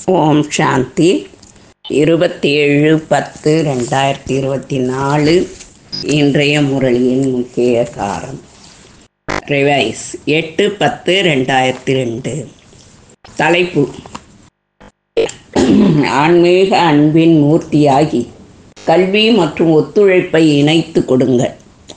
ஓம் சாந்தி இருபத்தி ஏழு பத்து ரெண்டாயிரத்தி இருபத்தி நாலு இன்றைய முரளியின் முக்கிய காரம் ரிவைஸ் எட்டு பத்து ரெண்டாயிரத்தி ரெண்டு தலைப்பு ஆன்மீக அன்பின் மூர்த்தியாகி கல்வி மற்றும் ஒத்துழைப்பை இணைத்து கொடுங்கள்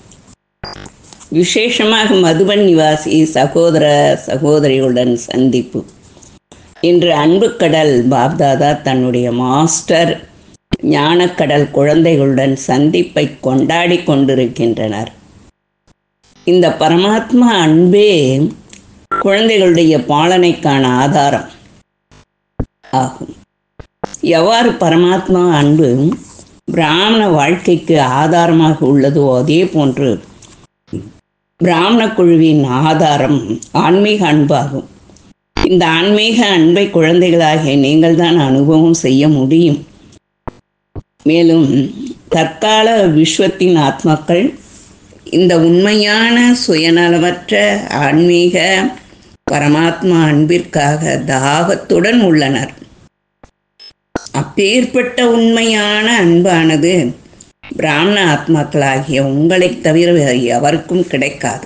விசேஷமாக மதுபன் நிவாசி சகோதர சகோதரிகளுடன் சந்திப்பு இன்று அன்புக்கடல் பாப்தாதா தன்னுடைய மாஸ்டர் ஞானக்கடல் குழந்தைகளுடன் சந்திப்பை கொண்டாடி கொண்டிருக்கின்றனர் இந்த பரமாத்மா அன்பே குழந்தைகளுடைய பாலனைக்கான ஆதாரம் ஆகும் எவ்வாறு பரமாத்மா அன்பு பிராமண வாழ்க்கைக்கு ஆதாரமாக உள்ளதோ அதே போன்று பிராமண குழுவின் ஆதாரம் ஆன்மீக அன்பாகும் இந்த ஆன்மீக அன்பை குழந்தைகளாகிய நீங்கள் தான் அனுபவம் செய்ய முடியும் மேலும் தற்கால விஸ்வத்தின் ஆத்மாக்கள் இந்த உண்மையான சுயநலமற்ற ஆன்மீக பரமாத்மா அன்பிற்காக தாகத்துடன் உள்ளனர் அப்பேற்பட்ட உண்மையான அன்பானது பிராமண ஆத்மாக்களாகிய உங்களைத் தவிர வேறு எவருக்கும் கிடைக்காது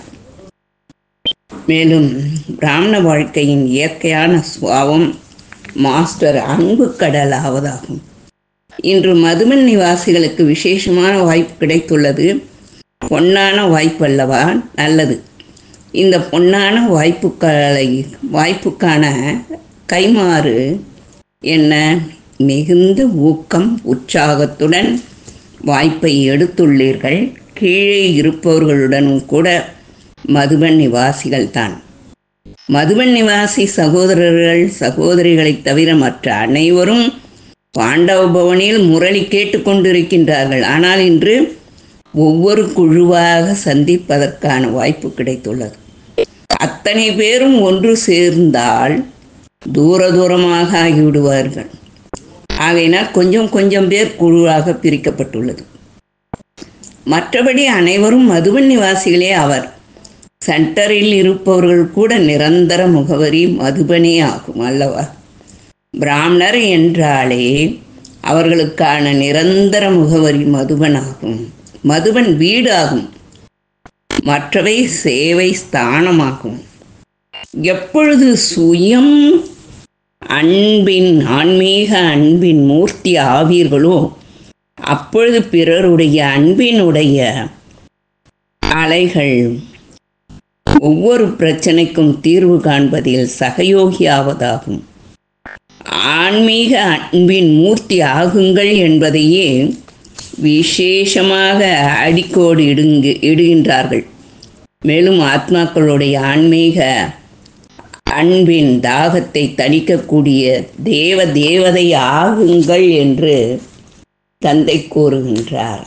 மேலும் பிராமண வாழ்க்கையின் இயற்கையான சுவாவம் மாஸ்டர் அன்பு கடல் ஆவதாகும் இன்று மதுமன் நிவாசிகளுக்கு விசேஷமான வாய்ப்பு கிடைத்துள்ளது பொன்னான வாய்ப்பு அல்லவா நல்லது இந்த பொன்னான வாய்ப்புகளை வாய்ப்புக்கான கைமாறு என்ன மிகுந்த ஊக்கம் உற்சாகத்துடன் வாய்ப்பை எடுத்துள்ளீர்கள் கீழே இருப்பவர்களுடனும் கூட மதுபன் நிவாசிகள் தான் மதுபன் நிவாசி சகோதரர்கள் சகோதரிகளைத் தவிர மற்ற அனைவரும் பாண்டவ பவனில் முரளி கேட்டுக்கொண்டிருக்கின்றார்கள் ஆனால் இன்று ஒவ்வொரு குழுவாக சந்திப்பதற்கான வாய்ப்பு கிடைத்துள்ளது அத்தனை பேரும் ஒன்று சேர்ந்தால் தூர தூரமாக ஆகிவிடுவார்கள் ஆகையினால் கொஞ்சம் கொஞ்சம் பேர் குழுவாக பிரிக்கப்பட்டுள்ளது மற்றபடி அனைவரும் மதுவன் நிவாசிகளே அவர் சென்டரில் இருப்பவர்கள் கூட நிரந்தர முகவரி மதுபனே ஆகும் அல்லவா பிராமணர் என்றாலே அவர்களுக்கான நிரந்தர முகவரி மதுபன் ஆகும் மதுபன் வீடு ஆகும் மற்றவை சேவை ஸ்தானமாகும் எப்பொழுது சுயம் அன்பின் ஆன்மீக அன்பின் மூர்த்தி ஆவீர்களோ அப்பொழுது பிறருடைய அன்பினுடைய அலைகள் ஒவ்வொரு பிரச்சனைக்கும் தீர்வு காண்பதில் சகயோகியாவதாகும் ஆன்மீக அன்பின் மூர்த்தி ஆகுங்கள் என்பதையே விசேஷமாக அடிக்கோடு இடுங்கு இடுகின்றார்கள் மேலும் ஆத்மாக்களுடைய ஆன்மீக அன்பின் தாகத்தை தணிக்கக்கூடிய தேவ தேவதை ஆகுங்கள் என்று தந்தை கூறுகின்றார்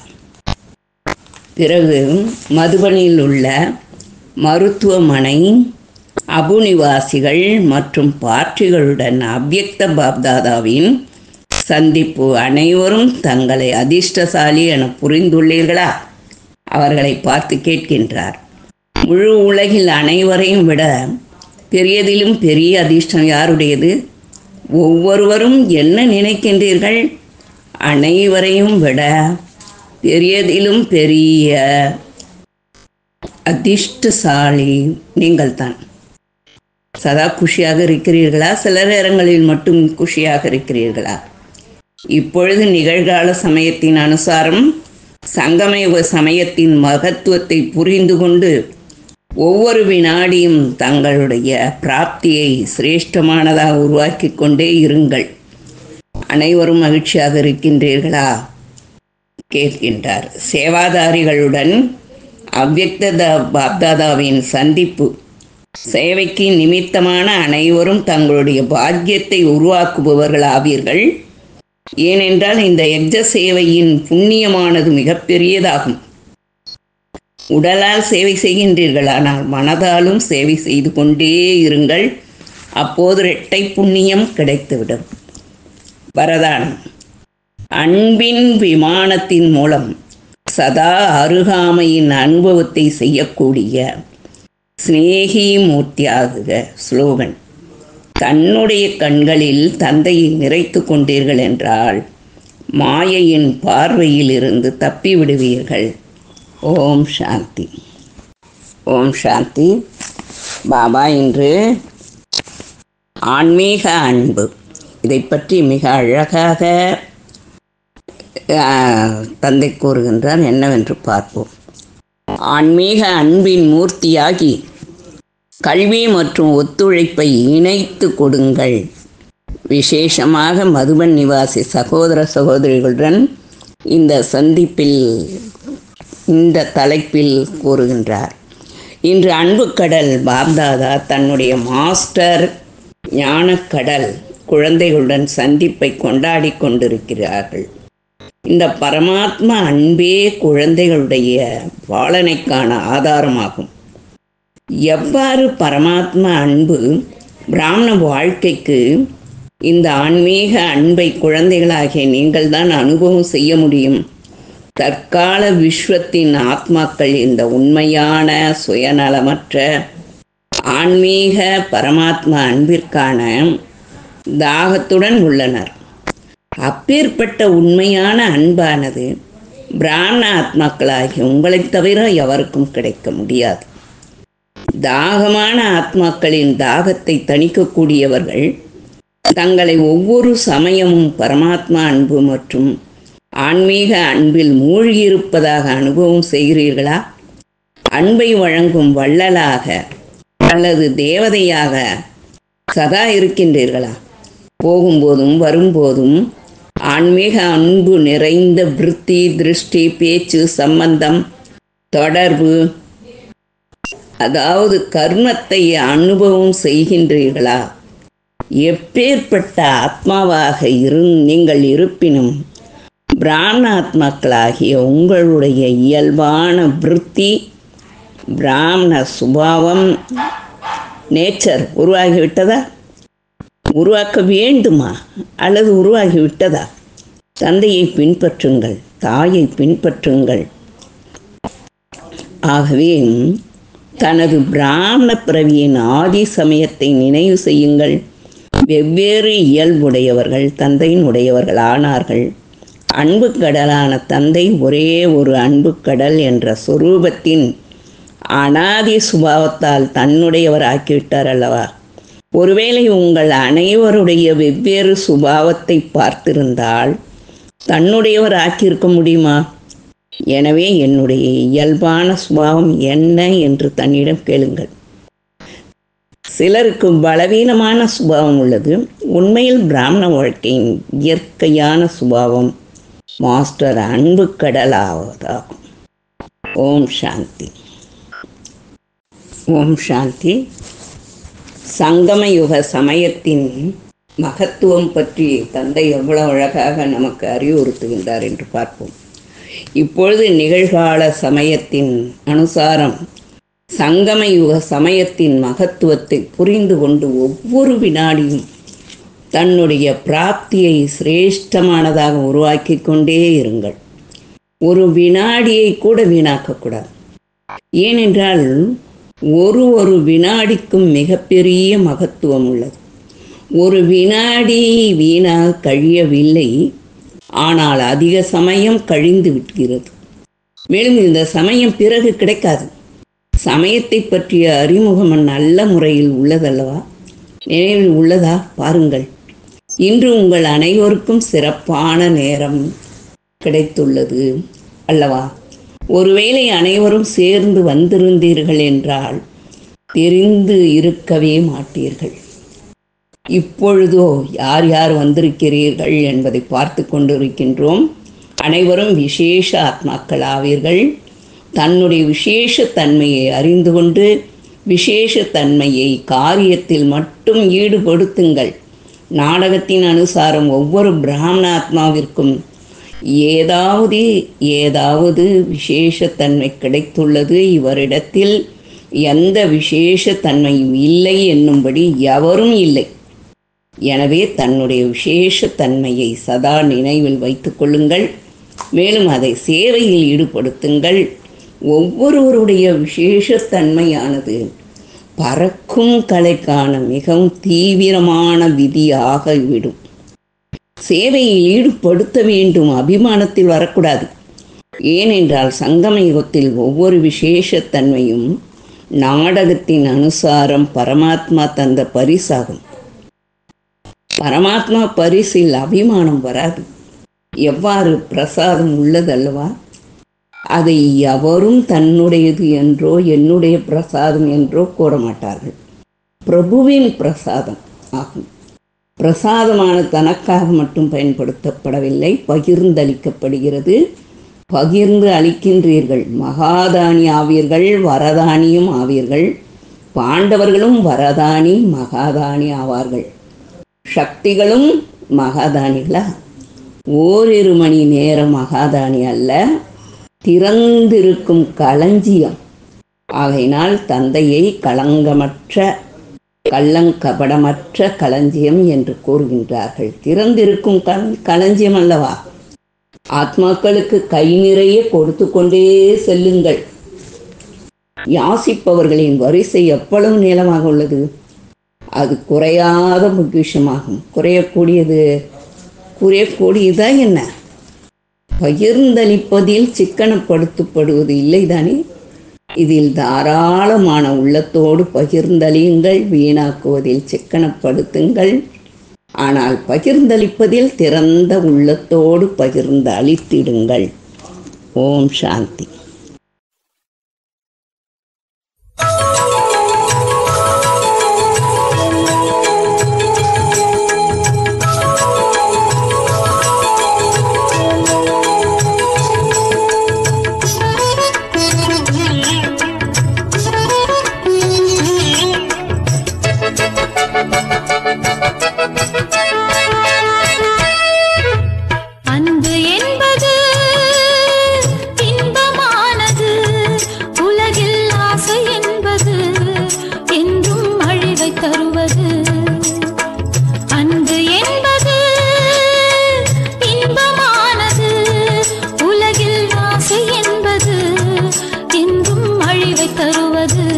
பிறகு மதுபனில் உள்ள மருத்துவமனை அபுநிவாசிகள் மற்றும் பார்ட்டிகளுடன் அவ்யக்த பாப்தாதாவின் சந்திப்பு அனைவரும் தங்களை அதிர்ஷ்டசாலி என புரிந்துள்ளீர்களா அவர்களை பார்த்து கேட்கின்றார் முழு உலகில் அனைவரையும் விட பெரியதிலும் பெரிய அதிர்ஷ்டம் யாருடையது ஒவ்வொருவரும் என்ன நினைக்கின்றீர்கள் அனைவரையும் விட பெரியதிலும் பெரிய அதிர்ஷ்டசாலி நீங்கள்தான் சதா குஷியாக இருக்கிறீர்களா சில நேரங்களில் மட்டும் குஷியாக இருக்கிறீர்களா இப்பொழுது நிகழ்கால சமயத்தின் அனுசாரம் சங்கமய சமயத்தின் மகத்துவத்தை புரிந்து கொண்டு ஒவ்வொரு வினாடியும் தங்களுடைய பிராப்தியை சிரேஷ்டமானதாக உருவாக்கி கொண்டே இருங்கள் அனைவரும் மகிழ்ச்சியாக இருக்கின்றீர்களா கேட்கின்றார் சேவாதாரிகளுடன் அவ்யக்த பாப்தாதாவின் சந்திப்பு சேவைக்கு நிமித்தமான அனைவரும் தங்களுடைய பாக்கியத்தை உருவாக்குபவர்கள் ஆவீர்கள் ஏனென்றால் இந்த யஜ்ஜ சேவையின் புண்ணியமானது மிகப்பெரியதாகும் உடலால் சேவை செய்கின்றீர்கள் ஆனால் மனதாலும் சேவை செய்து கொண்டே இருங்கள் அப்போது இரட்டை புண்ணியம் கிடைத்துவிடும் வரதானம் அன்பின் விமானத்தின் மூலம் சதா அருகாமையின் அனுபவத்தை செய்யக்கூடிய ஸ்னேகி மூர்த்தியாகுக ஸ்லோகன் தன்னுடைய கண்களில் தந்தையை நிறைத்து கொண்டீர்கள் என்றால் மாயையின் பார்வையில் இருந்து தப்பி விடுவீர்கள் ஓம் சாந்தி ஓம் சாந்தி பாபா இன்று ஆன்மீக அன்பு இதை பற்றி மிக அழகாக ஆஹ், தந்தை கூறுகின்றார் என்னவென்று பார்ப்போம் ஆன்மீக அன்பின் மூர்த்தியாகி கல்வி மற்றும் ஒத்துழைப்பை இணைத்து கொடுங்கள் விசேஷமாக மதுபன் நிவாசி சகோதர சகோதரிகளுடன் இந்த சந்திப்பில் இந்த தலைப்பில் கூறுகின்றார் இன்று அன்புக்கடல் பாப்தாதா தன்னுடைய மாஸ்டர் ஞானக்கடல் குழந்தைகளுடன் சந்திப்பை கொண்டாடி கொண்டிருக்கிறார்கள் இந்த பரமாத்மா அன்பே குழந்தைகளுடைய பாலனைக்கான ஆதாரமாகும் எவ்வாறு பரமாத்மா அன்பு பிராமண வாழ்க்கைக்கு இந்த ஆன்மீக அன்பை குழந்தைகளாகிய நீங்கள்தான் அனுபவம் செய்ய முடியும் தற்கால விஸ்வத்தின் ஆத்மாக்கள் இந்த உண்மையான சுயநலமற்ற ஆன்மீக பரமாத்மா அன்பிற்கான தாகத்துடன் உள்ளனர் அப்பேற்பட்ட உண்மையான அன்பானது பிராமண ஆத்மாக்களாகிய உங்களைத் தவிர எவருக்கும் கிடைக்க முடியாது தாகமான ஆத்மாக்களின் தாகத்தை தணிக்கக்கூடியவர்கள் தங்களை ஒவ்வொரு சமயமும் பரமாத்மா அன்பு மற்றும் ஆன்மீக அன்பில் மூழ்கியிருப்பதாக அனுபவம் செய்கிறீர்களா அன்பை வழங்கும் வள்ளலாக அல்லது தேவதையாக சதா இருக்கின்றீர்களா போகும்போதும் வரும்போதும் ஆன்மீக அன்பு நிறைந்த விருத்தி திருஷ்டி பேச்சு சம்பந்தம் தொடர்பு அதாவது கர்மத்தை அனுபவம் செய்கின்றீர்களா எப்பேற்பட்ட ஆத்மாவாக இரு நீங்கள் இருப்பினும் பிராமண ஆத்மாக்களாகிய உங்களுடைய இயல்பான விருத்தி பிராமண சுபாவம் நேச்சர் உருவாகிவிட்டதா உருவாக்க வேண்டுமா அல்லது உருவாகிவிட்டதா தந்தையை பின்பற்றுங்கள் தாயை பின்பற்றுங்கள் ஆகவே தனது பிராமண பிறவியின் ஆதி சமயத்தை நினைவு செய்யுங்கள் வெவ்வேறு இயல்புடையவர்கள் தந்தையின் உடையவர்கள் ஆனார்கள் அன்பு கடலான தந்தை ஒரே ஒரு அன்பு கடல் என்ற சொரூபத்தின் அனாதி சுபாவத்தால் தன்னுடையவர் ஆக்கிவிட்டார் அல்லவா ஒருவேளை உங்கள் அனைவருடைய வெவ்வேறு சுபாவத்தை பார்த்திருந்தால் தன்னுடையவர் ஆக்கியிருக்க முடியுமா எனவே என்னுடைய இயல்பான சுபாவம் என்ன என்று தன்னிடம் கேளுங்கள் சிலருக்கு பலவீனமான சுபாவம் உள்ளது உண்மையில் பிராமண வாழ்க்கையின் இயற்கையான சுபாவம் மாஸ்டர் அன்பு கடலாவதாகும் ஓம் சாந்தி ஓம் சாந்தி சங்கம யுக சமயத்தின் மகத்துவம் பற்றி தந்தை எவ்வளவு அழகாக நமக்கு அறிவுறுத்துகின்றார் என்று பார்ப்போம் இப்பொழுது நிகழ்கால சமயத்தின் அனுசாரம் சங்கம யுக சமயத்தின் மகத்துவத்தை புரிந்து கொண்டு ஒவ்வொரு வினாடியும் தன்னுடைய பிராப்தியை சிரேஷ்டமானதாக உருவாக்கி கொண்டே இருங்கள் ஒரு வினாடியை கூட வீணாக்கக்கூடாது ஏனென்றால் ஒரு ஒரு வினாடிக்கும் மிகப்பெரிய மகத்துவம் உள்ளது ஒரு வினாடி வீணாக கழியவில்லை ஆனால் அதிக சமயம் கழிந்து விடுகிறது மேலும் இந்த சமயம் பிறகு கிடைக்காது சமயத்தை பற்றிய அறிமுகம் நல்ல முறையில் உள்ளதல்லவா நினைவில் உள்ளதா பாருங்கள் இன்று உங்கள் அனைவருக்கும் சிறப்பான நேரம் கிடைத்துள்ளது அல்லவா ஒருவேளை அனைவரும் சேர்ந்து வந்திருந்தீர்கள் என்றால் தெரிந்து இருக்கவே மாட்டீர்கள் இப்பொழுதோ யார் யார் வந்திருக்கிறீர்கள் என்பதை பார்த்து கொண்டிருக்கின்றோம் அனைவரும் விசேஷ ஆத்மாக்கள் ஆவீர்கள் தன்னுடைய விசேஷ தன்மையை அறிந்து கொண்டு விசேஷ தன்மையை காரியத்தில் மட்டும் ஈடுபடுத்துங்கள் நாடகத்தின் அனுசாரம் ஒவ்வொரு பிராமண ஆத்மாவிற்கும் ஏதாவது ஏதாவது விசேஷத்தன்மை கிடைத்துள்ளது இவரிடத்தில் எந்த விசேஷத்தன்மையும் இல்லை என்னும்படி எவரும் இல்லை எனவே தன்னுடைய விசேஷ தன்மையை சதா நினைவில் வைத்துக் கொள்ளுங்கள் மேலும் அதை சேவையில் ஈடுபடுத்துங்கள் ஒவ்வொருவருடைய விசேஷத்தன்மையானது பறக்கும் கலைக்கான மிகவும் தீவிரமான விதியாகிவிடும் சேவையில் ஈடுபடுத்த வேண்டும் அபிமானத்தில் வரக்கூடாது ஏனென்றால் சங்கம யுகத்தில் ஒவ்வொரு விசேஷத்தன்மையும் நாடகத்தின் அனுசாரம் பரமாத்மா தந்த பரிசாகும் பரமாத்மா பரிசில் அபிமானம் வராது எவ்வாறு பிரசாதம் உள்ளதல்லவா அதை எவரும் தன்னுடையது என்றோ என்னுடைய பிரசாதம் என்றோ கூற மாட்டார்கள் பிரபுவின் பிரசாதம் ஆகும் பிரசாதமான தனக்காக மட்டும் பயன்படுத்தப்படவில்லை பகிர்ந்தளிக்கப்படுகிறது பகிர்ந்து அளிக்கின்றீர்கள் மகாதானி ஆவீர்கள் வரதானியும் ஆவீர்கள் பாண்டவர்களும் வரதானி மகாதானி ஆவார்கள் சக்திகளும் மகாதானிகளா ஓரிரு மணி நேரம் மகாதானி அல்ல திறந்திருக்கும் களஞ்சியம் ஆகையினால் தந்தையை களங்கமற்ற கள்ளங்கபடமற்ற களஞ்சியம் என்று கூறுகின்றார்கள் திறந்திருக்கும் கள் களஞ்சியம் அல்லவா ஆத்மாக்களுக்கு கை நிறைய கொடுத்து கொண்டே செல்லுங்கள் யாசிப்பவர்களின் வரிசை எவ்வளவு நீளமாக உள்ளது அது குறையாத பொக்கிஷமாகும் குறையக்கூடியது குறையக்கூடியதா என்ன பகிர்ந்தளிப்பதில் சிக்கனப்படுத்தப்படுவது இல்லைதானே இதில் தாராளமான உள்ளத்தோடு பகிர்ந்தளியுங்கள் வீணாக்குவதில் சிக்கனப்படுத்துங்கள் ஆனால் பகிர்ந்தளிப்பதில் திறந்த உள்ளத்தோடு பகிர்ந்து அளித்திடுங்கள் ஓம் சாந்தி அன்பு என்பது இன்பமானது உலகில் ஆசை என்பது என்றும் அழிவை தருவது அன்பு என்பது இன்பமானது உலகில் ஆசை என்பது என்றும் அழிவை தருவது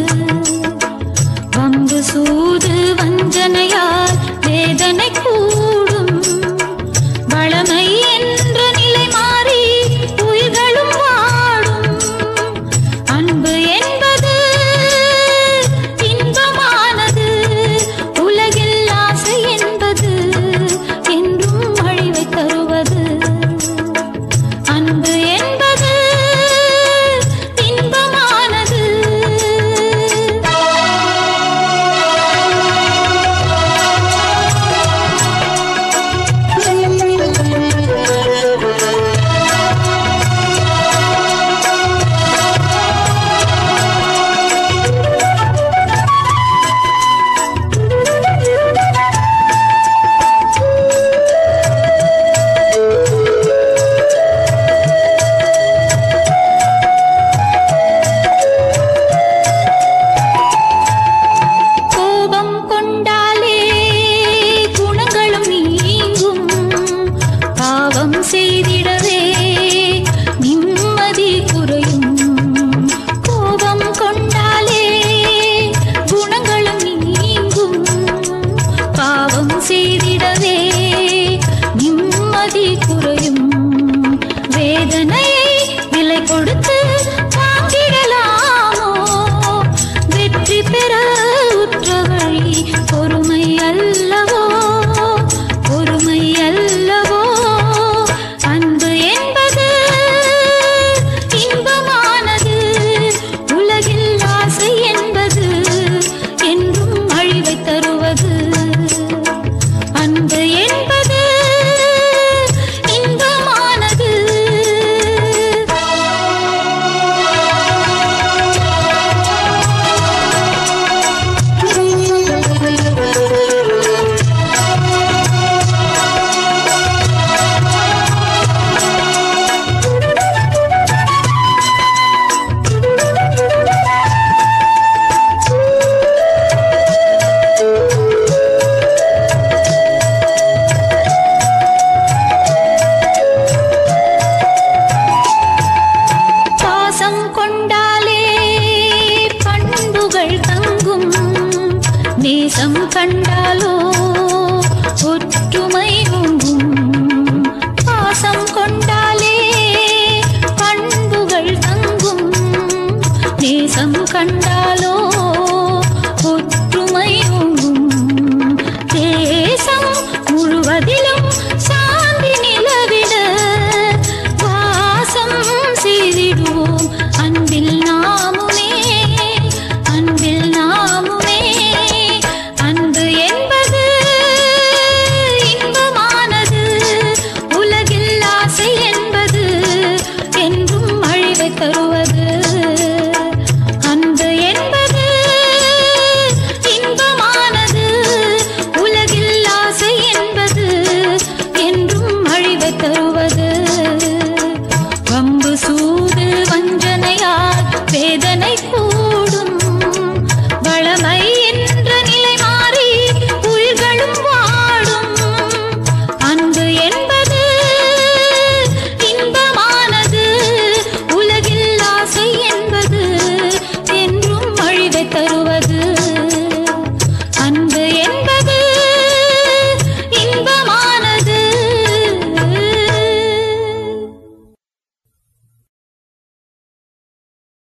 வம்பு சூது வஞ்சனையால் வேதனை கூடும் வளமை என்ற நிலை மாறி உயிர்களும் வாடும் அன்பு என்பது இன்பமானது உலகில் ஆசை என்பது என்றும் அழிவை தருவது அன்பு என்பது இன்பமானது கோபம் கொண்டாலே குணங்களும் நீங்கும் பாவம் செய்திடவே நிம்மதி குறையும் கோபம் கொண்டாலே குணங்களும் நீங்கும் பாவம் செய்திடவே நிம்மதி குறையும் வேதனையை விலை கொடுத்து வாங்கிடலாமோ வெற்றி பெற உற்ற வழி பொறுமை அல்லவோ பொறுமை அல்லவோ அன்பு என்பது இன்பமானது உலகில் ஆசை என்பது என்றும் அழிவை தருவது அன்பு என்பது